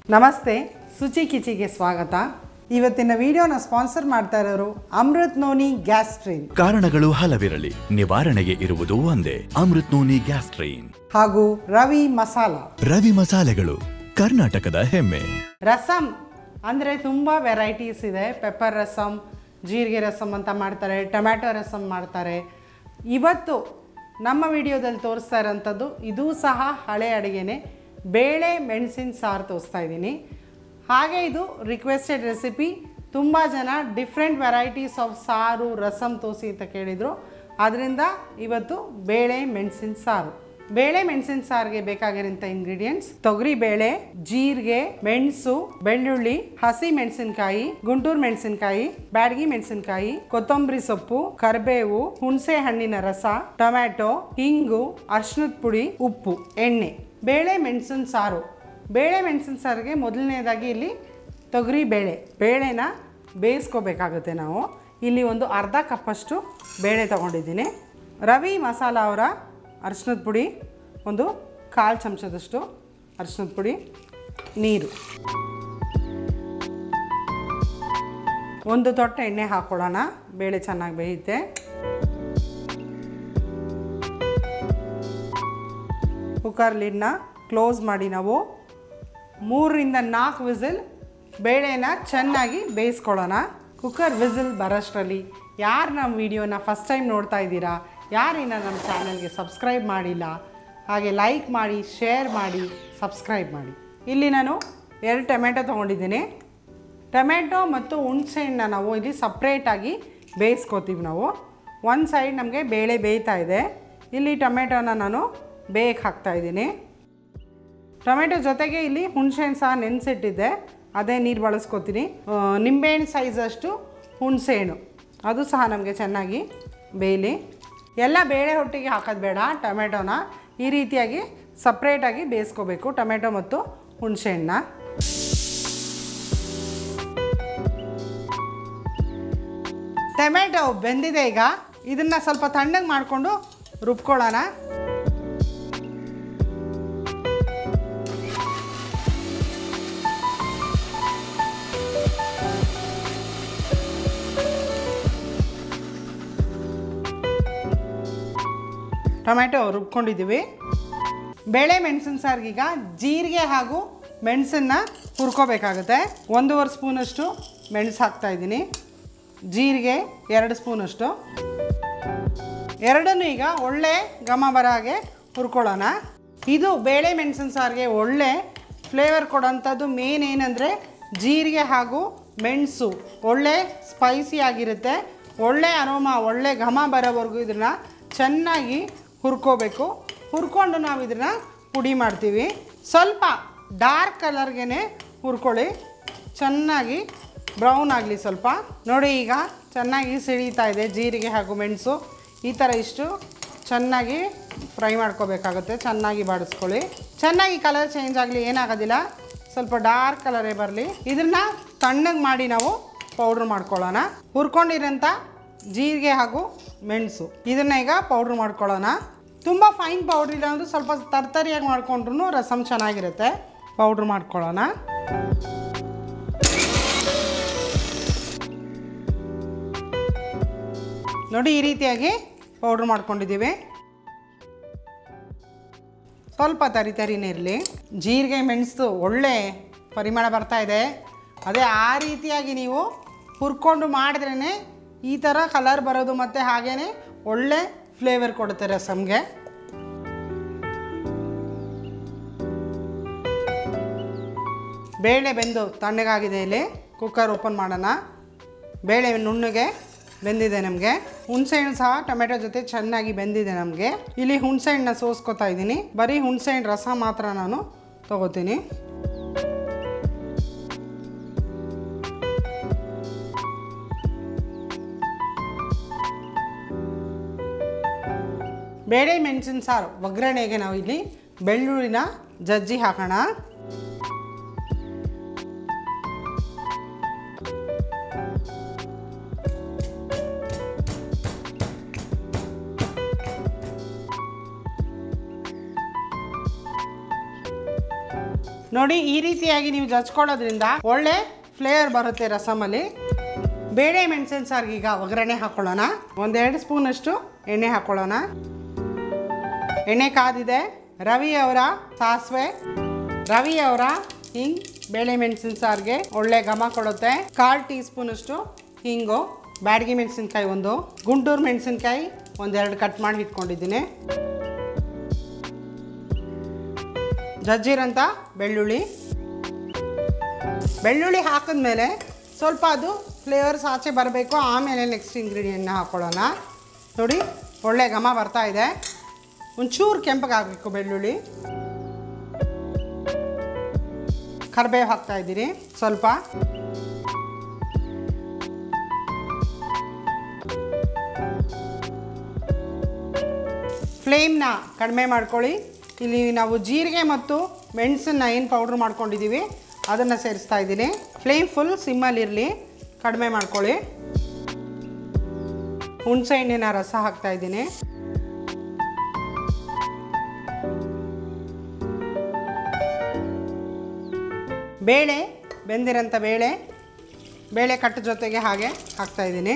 ನಮಸ್ತೆ ಸುಚಿ ಕಿಚಿಗೆ ಸ್ವಾಗತ ಇವತ್ತಿನ ವಿಡಿಯೋನ ಸ್ಪಾನ್ಸರ್ ಮಾಡ್ತಾ ಇರೋರು ಅಮೃತ್ ನೋನಿ ಗ್ಯಾಸ್ ಟ್ರೈನ್ ಕಾರಣಗಳು ಹಲವಿರಲಿ ನಿವಾರಣೆಗೆ ಇರುವುದು ಒಂದೇ ಅಮೃತ್ ನೋನಿ ಗ್ಯಾಸ್ಟ್ರೈನ್ ಹಾಗೂ ರವಿ ಮಸಾಲ ರವಿ ಮಸಾಲೆಗಳು ಕರ್ನಾಟಕದ ಹೆಮ್ಮೆ ರಸಮ್ ಅಂದರೆ ತುಂಬ ವೆರೈಟೀಸ್ ಇದೆ ಪೆಪ್ಪರ್ ರಸಮ್ ಜೀರಿಗೆ ರಸಮ್ ಅಂತ ಮಾಡ್ತಾರೆ ಟೊಮ್ಯಾಟೊ ರಸಮ್ ಮಾಡ್ತಾರೆ ಇವತ್ತು ನಮ್ಮ ವಿಡಿಯೋದಲ್ಲಿ ತೋರಿಸ್ತಾ ಇರೋಂಥದ್ದು ಇದೂ ಸಹ ಹಳೆ ಅಡುಗೆನೆ ಬೇಳೆ ಮೆಣಸಿನ ಸಾರು ತೋರಿಸ್ತಾ ಇದ್ದೀನಿ ಹಾಗೆ ಇದು ರಿಕ್ವೆಸ್ಟೆಡ್ ರೆಸಿಪಿ ತುಂಬ ಜನ ಡಿಫ್ರೆಂಟ್ ವೆರೈಟೀಸ್ ಆಫ್ ಸಾರು ರಸಮ್ ತೋರಿಸಿ ಅಂತ ಕೇಳಿದರು ಅದರಿಂದ ಇವತ್ತು ಬೇಳೆ ಮೆಣಸಿನ ಸಾರು ಬೇಳೆ ಮೆಣಸಿನ ಸಾರಿಗೆ ಬೇಕಾಗಿರೋಂಥ ಇಂಗ್ರೀಡಿಯೆಂಟ್ಸ್ ತೊಗರಿ ಬೇಳೆ ಜೀರಿಗೆ ಮೆಣಸು ಬೆಳ್ಳುಳ್ಳಿ ಹಸಿ ಮೆಣಸಿನಕಾಯಿ ಗುಂಟೂರು ಮೆಣಸಿನಕಾಯಿ ಬ್ಯಾಡಗಿ ಮೆಣಸಿನಕಾಯಿ ಕೊತ್ತಂಬರಿ ಸೊಪ್ಪು ಕರಿಬೇವು ಹುಣಸೆ ಹಣ್ಣಿನ ರಸ ಟೊಮ್ಯಾಟೊ ಹಿಂಗು ಅರ್ಶಿನದ ಪುಡಿ ಉಪ್ಪು ಎಣ್ಣೆ ಬೇಳೆ ಮೆಣಸಿನ ಸಾರು ಬೇಳೆ ಮೆಣಸಿನ ಸಾರಿಗೆ ಮೊದಲನೇದಾಗಿ ಇಲ್ಲಿ ತೊಗರಿ ಬೇಳೆ ಬೇಳೆನ ಬೇಯಿಸ್ಕೋಬೇಕಾಗುತ್ತೆ ನಾವು ಇಲ್ಲಿ ಒಂದು ಅರ್ಧ ಕಪ್ಪಷ್ಟು ಬೇಳೆ ತೊಗೊಂಡಿದ್ದೀನಿ ರವಿ ಮಸಾಲ ಅವರ ಅರಿಶಿನದ ಪುಡಿ ಒಂದು ಕಾಲು ಚಮಚದಷ್ಟು ಅರಿಶಿನದ ಪುಡಿ ನೀರು ಒಂದು ತೊಟ್ಟೆ ಎಣ್ಣೆ ಹಾಕ್ಕೊಳ್ಳೋಣ ಬೇಳೆ ಚೆನ್ನಾಗಿ ಬೇಯುತ್ತೆ ಕುಕ್ಕರ್ ಲಿಡ್ನ ಕ್ಲೋಸ್ ಮಾಡಿ ನಾವು ಮೂರರಿಂದ ನಾಲ್ಕು ವಿಸಿಲ್ ಬೇಳೆನ ಚೆನ್ನಾಗಿ ಬೇಯಿಸ್ಕೊಳ್ಳೋಣ ಕುಕ್ಕರ್ ವಿಸಿಲ್ ಬರೋಷ್ಟರಲ್ಲಿ ಯಾರು ನಮ್ಮ ವಿಡಿಯೋನ ಫಸ್ಟ್ ಟೈಮ್ ನೋಡ್ತಾ ಇದ್ದೀರಾ ಯಾರಿನ ನಮ್ಮ ಚಾನಲ್ಗೆ ಸಬ್ಸ್ಕ್ರೈಬ್ ಮಾಡಿಲ್ಲ ಹಾಗೆ ಲೈಕ್ ಮಾಡಿ ಶೇರ್ ಮಾಡಿ ಸಬ್ಸ್ಕ್ರೈಬ್ ಮಾಡಿ ಇಲ್ಲಿ ನಾನು ಎರಡು ಟೊಮೆಟೊ ತೊಗೊಂಡಿದ್ದೀನಿ ಟೊಮೆಟೊ ಮತ್ತು ಹುಣಸೆಹಣ್ಣ ನಾವು ಇಲ್ಲಿ ಸಪ್ರೇಟಾಗಿ ಬೇಯಿಸ್ಕೋತೀವಿ ನಾವು ಒಂದು ಸೈಡ್ ನಮಗೆ ಬೇಳೆ ಬೇಯ್ತಾ ಇದೆ ಇಲ್ಲಿ ಟೊಮೆಟೊನ ನಾನು ಬೇಯಕ್ಕೆ ಹಾಕ್ತಾಯಿದ್ದೀನಿ ಟೊಮೆಟೊ ಜೊತೆಗೆ ಇಲ್ಲಿ ಹುಣಸೆಹಣ್ಣು ಸಹ ನೆನೆಸಿಟ್ಟಿದ್ದೆ ಅದೇ ನೀರು ಬಳಸ್ಕೊತೀನಿ ಆ, ನಿಂಬೆಹಣ್ಣು ಸೈಜಷ್ಟು ಹುಣಸೆಹಣ್ಣು ಅದು ಸಹ ನಮಗೆ ಚೆನ್ನಾಗಿ ಬೇಯಲಿ ಎಲ್ಲ ಬೇಳೆ ಒಟ್ಟಿಗೆ ಹಾಕೋದು ಬೇಡ ಟೊಮೆಟೊನ ಈ ರೀತಿಯಾಗಿ ಸಪ್ರೇಟಾಗಿ ಬೇಯಿಸ್ಕೋಬೇಕು ಟೊಮೆಟೊ ಮತ್ತು ಹುಣಸೆಹಣ್ಣ ಟೊಮೆಟೊ ಬೆಂದಿದೆ ಈಗ ಇದನ್ನು ಸ್ವಲ್ಪ ತಣ್ಣಗೆ ಮಾಡಿಕೊಂಡು ರುಬ್ಕೊಳ್ಳೋಣ ಟೊಮ್ಯಾಟೊ ರುಬ್ಕೊಂಡಿದ್ದೀವಿ ಬೇಳೆ ಮೆಣಸಿನ ಸಾರಿಗೀಗ ಜೀರಿಗೆ ಹಾಗೂ ಮೆಣಸನ್ನ ಹುರ್ಕೋಬೇಕಾಗುತ್ತೆ ಒಂದೂವರೆ ಸ್ಪೂನಷ್ಟು ಮೆಣಸು ಹಾಕ್ತಾ ಇದ್ದೀನಿ ಜೀರಿಗೆ ಎರಡು ಸ್ಪೂನಷ್ಟು ಎರಡನ್ನೂ ಈಗ ಒಳ್ಳೆ ಘಮ ಬರೋ ಹಾಗೆ ಹುರ್ಕೊಳ್ಳೋಣ ಇದು ಬೇಳೆ ಮೆಣಸಿನ ಸಾರಿಗೆ ಒಳ್ಳೆ ಫ್ಲೇವರ್ ಕೊಡೋಂಥದ್ದು ಮೇನ್ ಏನಂದರೆ ಜೀರಿಗೆ ಹಾಗೂ ಮೆಣಸು ಒಳ್ಳೆ ಸ್ಪೈಸಿ ಆಗಿರುತ್ತೆ ಒಳ್ಳೆ ಅರೋಮ ಒಳ್ಳೆ ಘಮ ಬರೋವರೆಗೂ ಇದನ್ನು ಚೆನ್ನಾಗಿ ಹುರ್ಕೋಬೇಕು ಹುರ್ಕೊಂಡು ನಾವು ಇದನ್ನು ಪುಡಿ ಮಾಡ್ತೀವಿ ಸ್ವಲ್ಪ ಡಾರ್ಕ್ ಕಲರ್ಗೆ ಹುರ್ಕೊಳ್ಳಿ ಚೆನ್ನಾಗಿ ಬ್ರೌನ್ ಆಗಲಿ ಸ್ವಲ್ಪ ನೋಡಿ ಈಗ ಚೆನ್ನಾಗಿ ಸಿಡಿತಾ ಇದೆ ಜೀರಿಗೆ ಹಾಗೂ ಮೆಣಸು ಈ ಥರ ಇಷ್ಟು ಚೆನ್ನಾಗಿ ಫ್ರೈ ಮಾಡ್ಕೋಬೇಕಾಗುತ್ತೆ ಚೆನ್ನಾಗಿ ಬಾಡಿಸ್ಕೊಳ್ಳಿ ಚೆನ್ನಾಗಿ ಕಲರ್ ಚೇಂಜ್ ಆಗಲಿ ಏನಾಗೋದಿಲ್ಲ ಸ್ವಲ್ಪ ಡಾರ್ಕ್ ಕಲರೇ ಬರಲಿ ಇದನ್ನು ತಣ್ಣಗೆ ಮಾಡಿ ನಾವು ಪೌಡ್ರ್ ಮಾಡ್ಕೊಳ್ಳೋಣ ಹುರ್ಕೊಂಡಿರೋಂಥ ಜೀರಿಗೆ ಹಾಗೂ ಮೆಣಸು ಇದನ್ನ ಈಗ ಪೌಡ್ರ್ ಮಾಡ್ಕೊಳ್ಳೋಣ ತುಂಬ ಫೈನ್ ಪೌಡ್ರ್ ಇಲ್ಲ ಅಂದ್ರೆ ಸ್ವಲ್ಪ ತರ್ತರಿಯಾಗಿ ಮಾಡ್ಕೊಂಡ್ರು ರಸಮ್ ಚೆನ್ನಾಗಿರುತ್ತೆ ಪೌಡ್ರ್ ಮಾಡ್ಕೊಳ್ಳೋಣ ನೋಡಿ ಈ ರೀತಿಯಾಗಿ ಪೌಡ್ರ್ ಮಾಡ್ಕೊಂಡಿದ್ದೀವಿ ಸ್ವಲ್ಪ ತರಿ ತರಿನೇ ಇರಲಿ ಜೀರಿಗೆ ಮೆಣಸು ಒಳ್ಳೆ ಪರಿಮಳ ಬರ್ತಾ ಇದೆ ಅದೇ ಆ ರೀತಿಯಾಗಿ ನೀವು ಹುರ್ಕೊಂಡು ಮಾಡಿದ್ರೇ ಈ ಥರ ಕಲರ್ ಬರೋದು ಮತ್ತು ಹಾಗೇ ಒಳ್ಳೆ ಫ್ಲೇವರ್ ಕೊಡುತ್ತೆ ರಸಮ್ಗೆ ಬೇಳೆ ಬೆಂದು ತಣ್ಣಗಾಗಿದೆ ಇಲ್ಲಿ ಕುಕ್ಕರ್ ಓಪನ್ ಮಾಡೋಣ ಬೇಳೆ ನುಣ್ಣಗೆ ಬೆಂದಿದೆ ನಮಗೆ ಹುಣಸೆಹಣ್ಣು ಸಹ ಟೊಮೆಟೊ ಜೊತೆ ಚೆನ್ನಾಗಿ ಬೆಂದಿದೆ ನಮಗೆ ಇಲ್ಲಿ ಹುಣಸೆಹಣ್ಣನ್ನ ಸೋಸ್ಕೊತಾ ಇದ್ದೀನಿ ಬರೀ ಹುಣಸೆಹಣ್ಣು ರಸ ಮಾತ್ರ ನಾನು ತಗೋತೀನಿ ಬೇಳೆ ಮೆಣಸಿನ ಸಾರು ಒಗ್ಗರಣೆಗೆ ನಾವು ಇಲ್ಲಿ ಬೆಳ್ಳುಳ್ಳಿನ ಜಜ್ಜಿ ಹಾಕೋಣ ನೋಡಿ ಈ ರೀತಿಯಾಗಿ ನೀವು ಜಚ್ಕೊಳ್ಳೋದ್ರಿಂದ ಒಳ್ಳೆ ಫ್ಲೇವರ್ ಬರುತ್ತೆ ರಸಮಲ್ಲಿ ಬೇಳೆ ಮೆಣಸಿನ ಸಾರಿಗೆ ಈಗ ಒಗ್ಗರಣೆ ಹಾಕ್ಕೊಳ್ಳೋಣ ಒಂದೆರಡು ಸ್ಪೂನಷ್ಟು ಎಣ್ಣೆ ಹಾಕ್ಕೊಳ್ಳೋಣ ಎಣ್ಣೆ ಕಾದಿದೆ ರವಿ ಅವರ ಸಾಸಿವೆ ರವಿ ಅವರ ಹಿಂಗ್ ಬೇಳೆ ಮೆಣಸಿನ ಸಾರಿಗೆ ಒಳ್ಳೆ ಘಮ ಕೊಡುತ್ತೆ ಕಾಲು ಟೀ ಸ್ಪೂನಷ್ಟು ಹಿಂಗು ಬ್ಯಾಡಗಿ ಮೆಣಸಿನ್ಕಾಯಿ ಒಂದು ಗುಂಟೂರು ಮೆಣಸಿನ್ಕಾಯಿ ಒಂದೆರಡು ಕಟ್ ಮಾಡಿ ಇಟ್ಕೊಂಡಿದ್ದೀನಿ ಜಜ್ಜಿರಂತ ಬೆಳ್ಳುಳ್ಳಿ ಬೆಳ್ಳುಳ್ಳಿ ಹಾಕಿದ್ಮೇಲೆ ಸ್ವಲ್ಪ ಅದು ಫ್ಲೇವರ್ಸ್ ಆಚೆ ಬರಬೇಕು ಆಮೇಲೆ ನೆಕ್ಸ್ಟ್ ಇಂಗ್ರೀಡಿಯೆಂಟ್ನ ಹಾಕ್ಕೊಳ್ಳೋಣ ನೋಡಿ ಒಳ್ಳೆ ಘಮ ಬರ್ತಾ ಇದೆ ಒಂಚೂರು ಕೆಂಪಗೆ ಆಗಬೇಕು ಬೆಳ್ಳುಳ್ಳಿ ಕರಿಬೇವು ಹಾಕ್ತಾ ಇದ್ದೀರಿ ಸ್ವಲ್ಪ ಫ್ಲೇಮ್ನ ಕಡಿಮೆ ಮಾಡ್ಕೊಳ್ಳಿ ಇಲ್ಲಿ ನಾವು ಜೀರಿಗೆ ಮತ್ತು ಮೆಣಸನ್ನ ಏನು ಪೌಡ್ರ್ ಮಾಡ್ಕೊಂಡಿದ್ದೀವಿ ಅದನ್ನು ಸೇರಿಸ್ತಾ ಇದ್ದೀನಿ ಫ್ಲೇಮ್ ಫುಲ್ ಸಿಮ್ಮಲ್ಲಿರಲಿ ಕಡಿಮೆ ಮಾಡ್ಕೊಳ್ಳಿ ಹುಣಸೆ ಹಣ್ಣಿನ ರಸ ಹಾಕ್ತಾ ಇದ್ದೀನಿ ಬೇಳೆ ಬೆಂದಿರೋಂಥ ಬೇಳೆ ಬೇಳೆ ಕಟ್ಟು ಜೊತೆಗೆ ಹಾಗೆ ಹಾಕ್ತಾ ಇದ್ದೀನಿ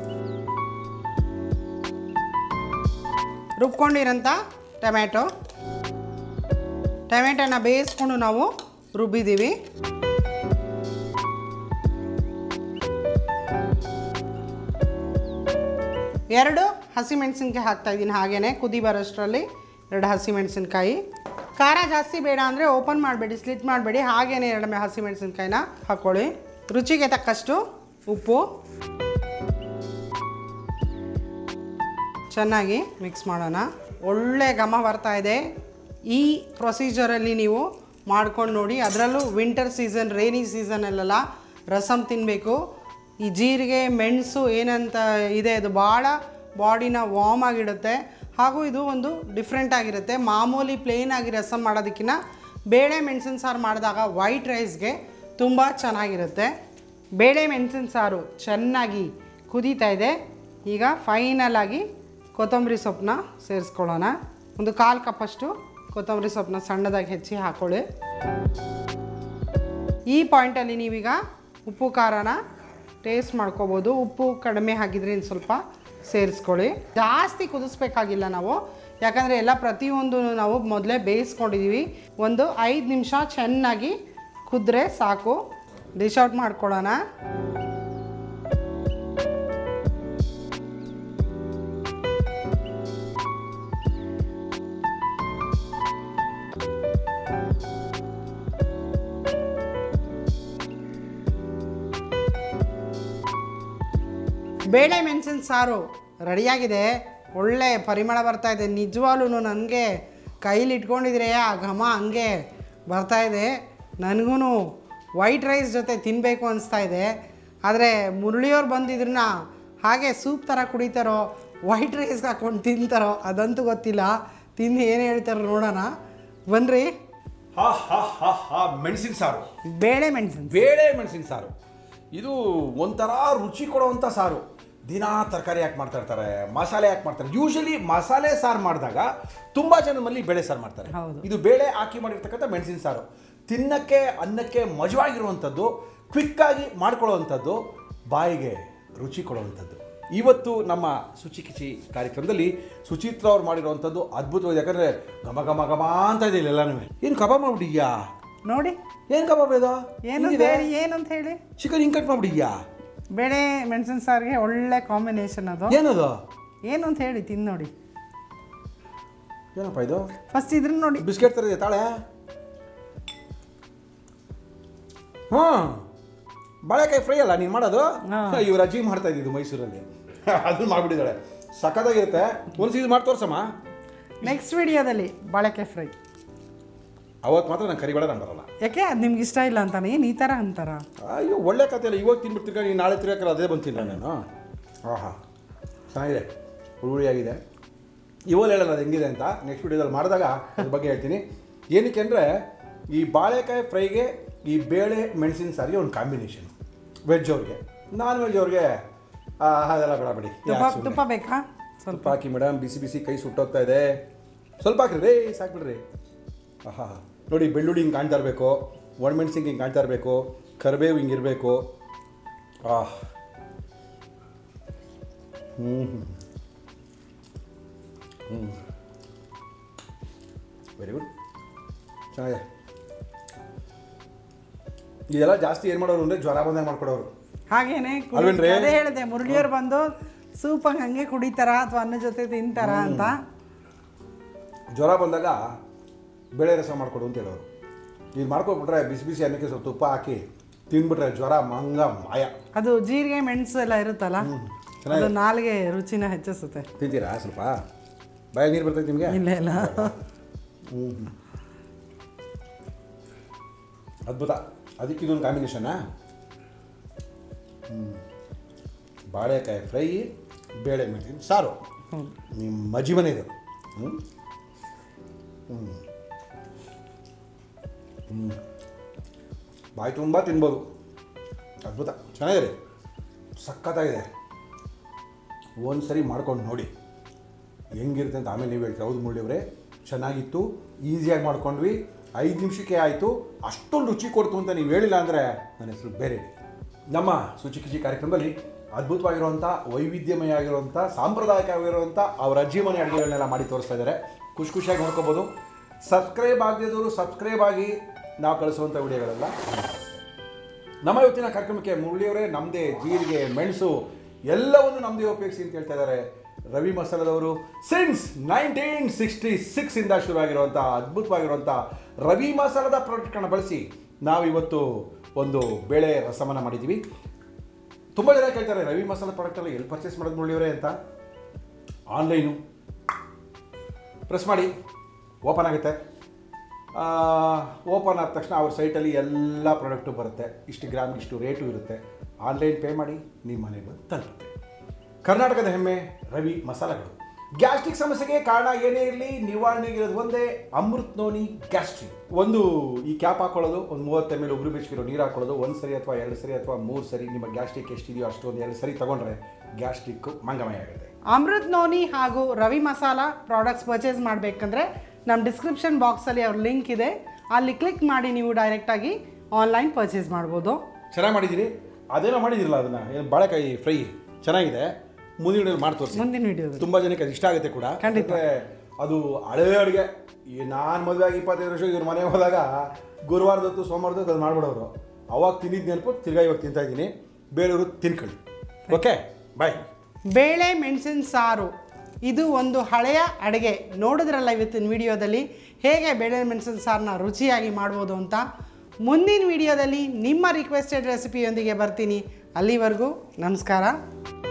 ರುಬ್ಕೊಂಡಿರೋಂಥ ಟೊಮ್ಯಾಟೊ ಟೊಮೆಟೊನ ಬೇಯಿಸ್ಕೊಂಡು ನಾವು ರುಬ್ಬಿದ್ದೀವಿ ಎರಡು ಹಸಿಮೆಣಸಿನ್ಕಾಯಿ ಹಾಕ್ತಾ ಇದ್ದೀನಿ ಹಾಗೇನೆ ಕುದಿ ಬರೋಷ್ಟರಲ್ಲಿ ಎರಡು ಹಸಿಮೆಣಸಿನ್ಕಾಯಿ ಖಾರ ಜಾಸ್ತಿ ಬೇಡ ಅಂದರೆ ಓಪನ್ ಮಾಡಬೇಡಿ ಸ್ಲಿಟ್ ಮಾಡಬೇಡಿ ಹಾಗೇನೆ ಎರಡು ಹಸಿಮೆಣಸಿನ್ಕಾಯಿನ ಹಾಕ್ಕೊಳ್ಳಿ ರುಚಿಗೆ ತಕ್ಕಷ್ಟು ಉಪ್ಪು ಚೆನ್ನಾಗಿ ಮಿಕ್ಸ್ ಮಾಡೋಣ ಒಳ್ಳೆ ಘಮ ಬರ್ತಾ ಇದೆ ಈ ಪ್ರೊಸೀಜರಲ್ಲಿ ನೀವು ಮಾಡ್ಕೊಂಡು ನೋಡಿ ಅದರಲ್ಲೂ ವಿಂಟರ್ ಸೀಸನ್ ರೈನಿ ಸೀಸನಲ್ಲೆಲ್ಲ ರಸಮ್ ತಿನ್ನಬೇಕು ಈ ಜೀರಿಗೆ ಮೆಣಸು ಏನಂತ ಇದೆ ಅದು ಭಾಳ ಬಾಡಿನ ವಾರ್ಮ್ ಆಗಿಡುತ್ತೆ ಹಾಗೂ ಇದು ಒಂದು ಡಿಫ್ರೆಂಟ್ ಆಗಿರುತ್ತೆ ಮಾಮೂಲಿ ಪ್ಲೇನ್ ಆಗಿ ರಸಮ್ ಮಾಡೋದಕ್ಕಿಂತ ಬೇಳೆ ಮೆಣಸಿನ ಸಾರು ಮಾಡಿದಾಗ ವೈಟ್ ರೈಸ್ಗೆ ತುಂಬ ಚೆನ್ನಾಗಿರುತ್ತೆ ಬೇಳೆ ಮೆಣಸಿನ ಸಾರು ಚೆನ್ನಾಗಿ ಕುದೀತಾ ಇದೆ ಈಗ ಫೈನಲ್ ಆಗಿ ಕೊತ್ತಂಬರಿ ಸೊಪ್ಪನ್ನ ಸೇರಿಸ್ಕೊಳ್ಳೋಣ ಒಂದು ಕಾಲು ಕಪ್ಪಷ್ಟು ಕೊತ್ತಂಬರಿ ಸೊಪ್ಪನ್ನ ಸಣ್ಣದಾಗಿ ಹೆಚ್ಚಿ ಹಾಕ್ಕೊಳ್ಳಿ ಈ ಪಾಯಿಂಟಲ್ಲಿ ನೀವೀಗ ಉಪ್ಪು ಖಾರನ ಟೇಸ್ಟ್ ಮಾಡ್ಕೋಬೋದು ಉಪ್ಪು ಕಡಿಮೆ ಹಾಕಿದ್ರೆ ಇನ್ನು ಸ್ವಲ್ಪ ಸೇರಿಸ್ಕೊಳ್ಳಿ ಜಾಸ್ತಿ ಕುದಿಸ್ಬೇಕಾಗಿಲ್ಲ ನಾವು ಯಾಕಂದರೆ ಎಲ್ಲ ಪ್ರತಿಯೊಂದು ನಾವು ಮೊದಲೇ ಬೇಯಿಸ್ಕೊಂಡಿದ್ದೀವಿ ಒಂದು ಐದು ನಿಮಿಷ ಚೆನ್ನಾಗಿ ಕುದ್ರೆ ಸಾಕು ಡಿಶ್ ಔಟ್ ಮಾಡ್ಕೊಳ್ಳೋಣ ಬೇಳೆ ಮೆಣಸಿನ ಸಾರು ರೆಡಿಯಾಗಿದೆ ಒಳ್ಳೆ ಪರಿಮಳ ಬರ್ತಾ ಇದೆ ನಿಜವಾಗ್ಲೂ ನನಗೆ ಕೈಲಿ ಇಟ್ಕೊಂಡಿದ್ರೆ ಆ ಘಮ ಹಂಗೆ ಬರ್ತಾ ಇದೆ ನನಗೂ ವೈಟ್ ರೈಸ್ ಜೊತೆ ತಿನ್ನಬೇಕು ಅನಿಸ್ತಾ ಇದೆ ಆದರೆ ಮುರಳಿಯವ್ರು ಬಂದಿದ್ರನ್ನ ಹಾಗೆ ಸೂಪ್ ಥರ ಕುಡಿತಾರೋ ವೈಟ್ ರೈಸ್ಗೆ ಹಾಕ್ಕೊಂಡು ತಿಂತಾರೋ ಅದಂತೂ ಗೊತ್ತಿಲ್ಲ ತಿಂದು ಏನು ಹೇಳ್ತಾರೋ ನೋಡೋಣ ಬನ್ನಿರಿ ಹಾ ಹಾ ಹಾ ಹಾ ಮೆಣಸಿನ ಸಾರು ಬೇಳೆ ಮೆಣಸಿನ ಬೇಳೆ ಮೆಣಸಿನ ಸಾರು ಇದು ಒಂಥರ ರುಚಿ ಕೊಡುವಂಥ ಸಾರು ದಿನಾ ತರಕಾರಿ ಯಾಕೆ ಮಾಡ್ತಾ ಇರ್ತಾರೆ ಮಸಾಲೆ ಯಾಕೆ ಮಾಡ್ತಾರೆ ಯೂಶಲಿ ಮಸಾಲೆ ಸಾರು ಮಾಡಿದಾಗ ತುಂಬ ಜನರಲ್ಲಿ ಬೇಳೆ ಸಾರು ಮಾಡ್ತಾರೆ ಹೌದು. ಇದು ಬೇಳೆ ಹಾಕಿ ಮಾಡಿರ್ತಕ್ಕಂಥ ಮೆಣಸಿನ ಸಾರು ತಿನ್ನಕ್ಕೆ ಅನ್ನಕ್ಕೆ ಮಜವಾಗಿರುವಂಥದ್ದು ಕ್ವಿಕ್ಕಾಗಿ ಮಾಡ್ಕೊಳ್ಳುವಂಥದ್ದು ಬಾಯಿಗೆ ರುಚಿ ಕೊಡುವಂಥದ್ದು ಇವತ್ತು ನಮ್ಮ ಶುಚಿ ಕಿಚಿ ಕಾರ್ಯಕ್ರಮದಲ್ಲಿ ಸುಚಿತ್ರ ಅವ್ರು ಮಾಡಿರುವಂಥದ್ದು ಅದ್ಭುತವಾಗಿದೆ ಯಾಕಂದರೆ ಘಮ ಘಮ ಘಮ ಅಂತ ಇದೆ ಇಲ್ಲೆಲ್ಲನೂ ಏನು ಕಬಾಬ್ ಮಾಡ್ಬಿಟ್ಟಿದ್ಯಾ ನೋಡಿ ಏನು ಕಬಾಬ್ ಇದು ಏನು ಅಂತ ಹೇಳಿ ಏನು ಅಂತ ಹೇಳಿ ಚಿಕನ್ ಹಿಂಗ್ ಕಟ್ ಮಾಡ್ಬಿಟ್ಟಿದ್ಯಾ ಬೇಳೆ ಮೆಣಸಿನ ಸಾರಿಗೆ ಒಳ್ಳೆ ಕಾಂಬಿನೇಷನ್ ಅದು ಏನದು ಏನು ಅಂತ ಹೇಳಿ ತಿಂದು ನೋಡಿ ಏನಪ್ಪ ಇದು ಫಸ್ಟ್ ಇದ್ರ ನೋಡಿ ಬಿಸ್ಕೆಟ್ ಥರ ಇದೆ ತಾಳೆ ಹಾಂ ಬಾಳೆಕಾಯಿ ಫ್ರೈ ಅಲ್ಲ ನೀನು ಮಾಡೋದು ಹಾ. ಇವ್ರ ಅಜ್ಜಿ ಮಾಡ್ತಾ ಇದ್ದಿದ್ದು ಮೈಸೂರಲ್ಲಿ ಅದನ್ನ ಮಾಡ್ಬಿಟ್ಟಿದ್ದಾಳೆ ಸಖತ್ತಾಗಿರುತ್ತೆ ಒಂದು ಸೀಸ್ ಮಾಡಿ ತೋರ್ಸಮ್ಮ ನೆಕ್ಸ್ಟ್ ವಿಡಿಯೋದಲ್ಲಿ ಬಾಳೆಕಾಯಿ ಫ್ರೈ ಅವತ್ತು ಮಾತ್ರ ನಾನು ಕರಿಬೇಡ ನಾನು ಬರಲ್ಲ ಯಾಕೆ ಅದು ನಿಮ್ಗೆ ಇಷ್ಟ ಇಲ್ಲ ಅಂತಾನೆ ಏನು ಈ ಥರ ಅಂತಾರ ಅಯ್ಯೋ ಒಳ್ಳೆ ಕತೆ ಅಲ್ಲ ಇವಾಗ ತಿನ್ಬಿಡ್ತೀನಿ ನೀನು ನಾಳೆ ತಿರ್ಗಾಕಲ್ಲ ಅದೇ ಬಂತೀನಿ ನಾನು ಆಹಾ ಚೆನ್ನಾಗಿದೆ ಹುಳಿಯಾಗಿದೆ ಇವಾಗ ಹೇಳಲ್ಲ ಅದು ಹೆಂಗಿದೆ ಅಂತ ನೆಕ್ಸ್ಟ್ ವಿಡಿಯೋದಲ್ಲಿ ಮಾಡಿದಾಗ ಅದ್ರ ಬಗ್ಗೆ ಹೇಳ್ತೀನಿ ಏನಕ್ಕೆ ಅಂದರೆ ಈ ಬಾಳೆಕಾಯಿ ಫ್ರೈಗೆ ಈ ಬೇಳೆ ಮೆಣಸಿನ ಸಾರಿಗೆ ಒಂದು ಕಾಂಬಿನೇಷನ್ ವೆಜ್ ಅವ್ರಿಗೆ ನಾನ್ ವೆಜ್ ಅವ್ರಿಗೆ ಆ, ಅದೆಲ್ಲ ಬೇಡ ಬಿಡಿ ತುಪ್ಪ ಯಾಕ್ ಸುಮ್ನೆ? ತುಪ್ಪ ಬೇಕಾ ಸ್ವಲ್ಪ ಹಾಕಿ ಮೇಡಮ್ ಬಿಸಿ ಬಿಸಿ ಕೈ ಸುಟ್ಟೋಗ್ತಾ ಇದೆ ಸ್ವಲ್ಪ ಹಾಕ್ರಿ ರೇ ಸಾಕ್ಬಿಡ್ರಿ ಆಹಾ ನೋಡಿ ಬೆಳ್ಳುಳ್ಳಿ ಹಿಂಗೆ ಕಾಣ್ತಾ ಇರಬೇಕು ಒಣಮೆಣ್ಸಿಂಗ್ ಹಿಂಗೆ ಕಾಣ್ತಾ ಇರಬೇಕು ಕರಿಬೇವು ಹಿಂಗಿರಬೇಕು ಆಹ್ ಹ್ಞೂ ಹ್ಞೂ ವೆರಿ ಗುಡ್ ಚೆನ್ನಾಗಿದೆ ಇದೆಲ್ಲ ಜಾಸ್ತಿ ಏನು ಮಾಡೋರು ಅಂದರೆ ಜ್ವರ ಬಂದಾಗ ಮಾಡ್ಕೊಡೋರು ಹಾಗೇನೆ ಕುಡಿ- ಅಲ್ವೇನ್ರಿ? ಅದೇ ಹೇಳಿದೆ ಮುರಳಿಯವ್ರು ಬಂದು ಸೂಪಾಗಿ ಹಂಗೆ ಕುಡಿತಾರ ಅಥವಾ ಅನ್ನ ಜೊತೆ ತಿಂತಾರ ಅಂತ ಜ್ವರ ಬಂದಾಗ ಬೇಳೆ ರಸ ಮಾಡಿಕೊಡು ಅಂತ ಹೇಳೋರು ಇದು ಮಾಡ್ಕೊಬಿಟ್ರೆ ಬಿಸಿ ಬಿಸಿ ಅನ್ನಕ್ಕೆ ಸ್ವಲ್ಪ ತುಪ್ಪ ಹಾಕಿ ತಿಂದ್ಬಿಟ್ರೆ ಜ್ವರ ಮಂಗ ಮಾಯ ಅದು ಜೀರಿಗೆ ಮೆಣಸು ಎಲ್ಲ ಇರುತ್ತಲ್ಲ ಚೆನ್ನಾಗಿದೆ. ಅದು ನಾಲ್ಗೆ ರುಚಿನ ಹೆಚ್ಚಿಸುತ್ತೆ ತಿಂತೀರಾ ಸ್ವಲ್ಪ ಬಾಯಲ್ಲಿ ನೀರು ಬರ್ತೈತೆ ನಿಮಗೆ ಇಲ್ಲ ಇಲ್ಲ ಹ್ಞೂ ಅದ್ಭುತ ಅದಕ್ಕೆ ಇದೊಂದು ಕಾಂಬಿನೇಷನಾ ಹ್ಞೂ ಬಾಳೆಕಾಯಿ ಫ್ರೈ ಬೇಳೆ ಮೆಣಸಿನ ಸಾರು ನಿಮ್ಮ ಮಜ್ಜಿ ಮನೆ ಇದು ಹ್ಞೂ ಹ್ಞೂ ಹ್ಞೂ ಬಾಯಿ ತುಂಬ ತಿನ್ಬೋದು ಅದ್ಭುತ ಚೆನ್ನಾಗಿದೆ ಸಖತ್ತಾಗಿದೆ ಒಂದು ಸರಿ ಮಾಡ್ಕೊಂಡು ನೋಡಿ ಹೆಂಗಿರುತ್ತೆ ಅಂತ ಆಮೇಲೆ ನೀವು ಹೇಳ್ತೀರ ಹೌದು ಮುಳ್ಳಿಯವರೇ ಚೆನ್ನಾಗಿತ್ತು ಈಸಿಯಾಗಿ ಮಾಡ್ಕೊಂಡ್ವಿ ಐದು ನಿಮಿಷಕ್ಕೆ ಆಯಿತು ಅಷ್ಟೊಂದು ರುಚಿ ಕೊಡ್ತು ಅಂತ ನೀವು ಹೇಳಿಲ್ಲ ಅಂದರೆ ನನ್ನ ಹೆಸರು ಬೇರೆ ನಮ್ಮ ಶುಚಿಕಿಚಿ ಕಾರ್ಯಕ್ರಮದಲ್ಲಿ ಅದ್ಭುತವಾಗಿರುವಂಥ ವೈವಿಧ್ಯಮಯ ಆಗಿರುವಂಥ ಸಾಂಪ್ರದಾಯಿಕವಾಗಿರುವಂಥ ಅವ್ರ ಅಜ್ಜಿ ಮನೆ ಅಡುಗೆಗಳನ್ನೆಲ್ಲ ಮಾಡಿ ತೋರಿಸ್ತಾ ಇದ್ದಾರೆ ಖುಷಿ ಖುಷಿಯಾಗಿ ನೋಡ್ಕೋಬೋದು ಸಬ್ಸ್ಕ್ರೈಬ್ ಆಗದಿದ್ದವರು ಸಬ್ಸ್ಕ್ರೈಬ್ ಆಗಿ ನಾವು ಕಳಿಸುವಂಥ ವಿಡಿಯೋಗಳೆಲ್ಲ ನಮ್ಮ ಇವತ್ತಿನ ಕಾರ್ಯಕ್ರಮಕ್ಕೆ ಮುರಳಿಯವರೇ ನಮ್ಮದೇ ಜೀರಿಗೆ ಮೆಣಸು ಎಲ್ಲವನ್ನು ನಮ್ಮದೇ ಉಪಯೋಗಿಸಿ ಅಂತ ಹೇಳ್ತಾ ಇದ್ದಾರೆ ರವಿ ಮಸಾಲದವರು ಸಿನ್ಸ್ ನೈನ್ಟೀನ್ ಸಿಕ್ಸ್ಟಿ ಸಿಕ್ಸಿಂದ ಶುರುವಾಗಿರುವಂಥ ಅದ್ಭುತವಾಗಿರುವಂಥ ರವಿ ಮಸಾಲದ ಪ್ರಾಡಕ್ಟ್ಗಳನ್ನ ಬಳಸಿ ನಾವಿವತ್ತು ಒಂದು ಬೇಳೆ ರಸಮನ್ನ ಮಾಡಿದ್ದೀವಿ ತುಂಬ ಜನ ಕೇಳ್ತಾರೆ ರವಿ ಮಸಾಲ ಪ್ರಾಡಕ್ಟೆಲ್ಲ ಎಲ್ಲಿ ಪರ್ಚೇಸ್ ಮಾಡೋದು ಮುರಳಿಯವರೇ ಅಂತ ಆನ್ಲೈನು ಪ್ರೆಸ್ ಮಾಡಿ ಓಪನ್ ಆಗುತ್ತೆ ಓಪನ್ ಆದ ತಕ್ಷಣ ಅವ್ರ ಸೈಟಲ್ಲಿ ಎಲ್ಲ ಪ್ರಾಡಕ್ಟು ಬರುತ್ತೆ ಇಷ್ಟು ಗ್ರಾಮ್ ಇಷ್ಟು ರೇಟು ಇರುತ್ತೆ ಆನ್ಲೈನ್ ಪೇ ಮಾಡಿ ನಿಮ್ಮ ಮನೆಗೆ ಬಂದು ತಲುಪುತ್ತೆ ಕರ್ನಾಟಕದ ಹೆಮ್ಮೆ ರವಿ ಮಸಾಲಗಳು ಗ್ಯಾಸ್ಟ್ರಿಕ್ ಸಮಸ್ಯೆಗೆ ಕಾರಣ ಏನೇ ಇರಲಿ ನಿವಾರಣೆಗಿರೋದು ಒಂದೇ ಅಮೃತ್ ನೋನಿ ಗ್ಯಾಸ್ಟ್ರಿಕ್ ಒಂದು ಈ ಕ್ಯಾಪ್ ಹಾಕೊಳ್ಳೋದು ಒಂದು ಮೂವತ್ತು ಎಮ್ ಎಲ್ ಉಗುರು ಬೆಚ್ಚಗಿರೋ ನೀರು ಹಾಕೊಳ್ಳೋದು ಒಂದು ಸರಿ ಅಥವಾ ಎರಡು ಸರಿ ಅಥವಾ ಮೂರು ಸರಿ ನಿಮ್ಮ ಗ್ಯಾಸ್ಟ್ರಿಕ್ ಎಷ್ಟಿದೆಯೋ ಅಷ್ಟೊಂದು ಎರಡು ಸರಿ ತಗೊಂಡ್ರೆ ಗ್ಯಾಸ್ಟ್ರಿಕ್ಕು ಮಂಗಮಯ ಆಗುತ್ತೆ ಅಮೃತ್ ನೋನಿ ಹಾಗೂ ರವಿ ಮಸಾಲ ಪ್ರಾಡಕ್ಟ್ಸ್ ಪರ್ಚೇಸ್ ಮಾಡಬೇಕಂದ್ರೆ ನಮ್ಮ ಡಿಸ್ಕ್ರಿಪ್ಷನ್ ಬಾಕ್ಸಲ್ಲಿ ಅವ್ರ ಲಿಂಕ್ ಇದೆ ಅಲ್ಲಿ ಕ್ಲಿಕ್ ಮಾಡಿ ನೀವು ಡೈರೆಕ್ಟಾಗಿ ಆನ್ಲೈನ್ ಪರ್ಚೇಸ್ ಮಾಡ್ಬೋದು ಚೆನ್ನಾಗಿ ಮಾಡಿದ್ದೀರಿ ಅದೇನೋ ಮಾಡಿದಿರಲ್ಲ ಅದನ್ನು ಏನು ಬಾಳೆಕಾಯಿ ಫ್ರೈ ಚೆನ್ನಾಗಿದೆ ಮುಂದಿನ ವಿಡಿಯೋಲಿ ಮಾಡಿ ತೋರಿಸಿ ಮುಂದಿನ ವಿಡಿಯೋದಲ್ಲಿ ತುಂಬ ಜನಕ್ಕೆ ಅದು ಇಷ್ಟ ಆಗುತ್ತೆ ಕೂಡ ಖಂಡಿತ. ಯಾಕಂದ್ರೆ ಅದು ಹಳೆ ಅಡುಗೆ ಈ ನಾನು ಮದುವೆ ಆಗಿ ಇಪ್ಪತ್ತೈದು ವರ್ಷ ಇವ್ರ ಮನೆಗೆ ಹೋದಾಗ ಗುರುವಾರದತ್ತು ಸೋಮವಾರದತ್ತು ಅದು ಮಾಡ್ಬಿಡೋರು ಅವಾಗ ತಿಂದಿದ್ದು ನೆನಪು ತಿರ್ಗಾ ಇವಾಗ ತಿಂತಾ ಇದ್ದೀನಿ ಬೇರೆಯವರು ತಿನ್ಕೊಳ್ಳಿ ಓಕೆ ಬಾಯ್ ಬೇಳೆ ಮೆಣಸಿನ ಸಾರು ಇದು ಒಂದು ಹಳೆಯ ಅಡುಗೆ ನೋಡಿದ್ರಲ್ಲ ಇವತ್ತಿನ ವಿಡಿಯೋದಲ್ಲಿ ಹೇಗೆ ಬೇಳೆ ಮೆಣಸಿನ ಸಾರನ್ನ ರುಚಿಯಾಗಿ ಮಾಡ್ಬೋದು ಅಂತ ಮುಂದಿನ ವಿಡಿಯೋದಲ್ಲಿ ನಿಮ್ಮ ರಿಕ್ವೆಸ್ಟೆಡ್ ರೆಸಿಪಿಯೊಂದಿಗೆ ಬರ್ತೀನಿ ಅಲ್ಲಿವರೆಗೂ ನಮಸ್ಕಾರ